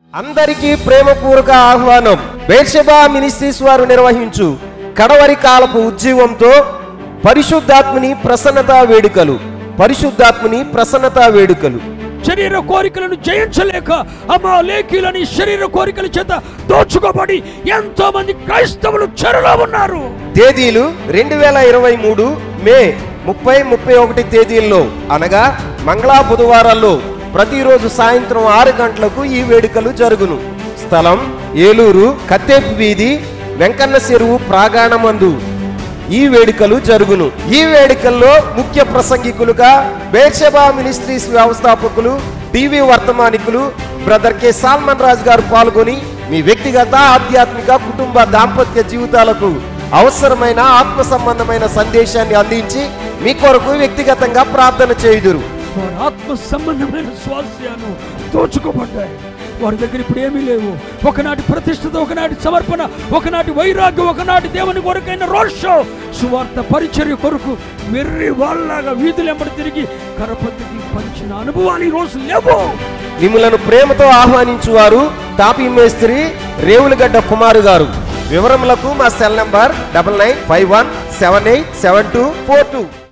అందరికీ ప్రేమపూర్వక ఆహ్వానం Beersheba ministries వారు నిర్వహించు కడవరి కాలపు ఉజ్జీవంతో పరిశుద్ధాత్మని ప్రసన్నత వేడుకలు పరిశుద్ధాత్మని ప్రసన్నత వేడుకలు శరీర కోరికలను జయించలేక అమాలేకీలని శరీర కోరికల చేత దోచుకోబడి ఎంతో మంది క్రైస్తవులు చెరలో ఉన్నారు తేదీలు రెండు వేల ఇరవై మూడు మే ముప్పై ముప్పై ఒకటి తేదీల్లో అనగా మంగళా బుధవారాల్లో ప్రతిరోజు సాయంత్రం ఆరు గంటలకు ఈ వేడుకలు జరుగును స్థలం ఏలూరు కత్తేపు వీధి వెంకన్న చెరువు ప్రాగాణమందు ఈ వేడుకలు జరుగును ఈ వేడుకల్లో ముఖ్య ప్రసంగికులుగా బేర్షబా మినిస్ట్రీస్ వ్యవస్థాపకులు టీవీ వర్తమానికులు బ్రదర్ కె సాల్మన్ రాజు గారు పాల్గొని మీ వ్యక్తిగత ఆధ్యాత్మిక కుటుంబ దాంపత్య జీవితాలకు అవసరమైన ఆత్మ సంబంధమైన సందేశాన్ని అందించి మీ కొరకు వ్యక్తిగతంగా ప్రార్థన చేయుదురు వారి ఆత్మ సంబంధమైన స్వాస్థ్యాలు దోచుకోబడ్డాయి వారి దగ్గర ఇప్పుడు ఏమీ లేవు ఒకనాటి ప్రతిష్టత ఒకనాటి సమర్పణ ఒకనాటి వైరాగ్యం ఒకనాటి దేవుని కొరకైన రోషో సువార్త పరిచర్య కొరకు వెర్రి వాళ్ళలాగా వీధులు ఎంబడి తిరిగి కరపతికి పంచిన అనుభవాలు ఈ రోజు లేవు మిమ్మలను ప్రేమతో ఆహ్వానించువారు టాపీ మేస్త్రి రేవులగడ్డ కుమారు గారు వివరములకు మా cell number double nine five one seven eight seven two four two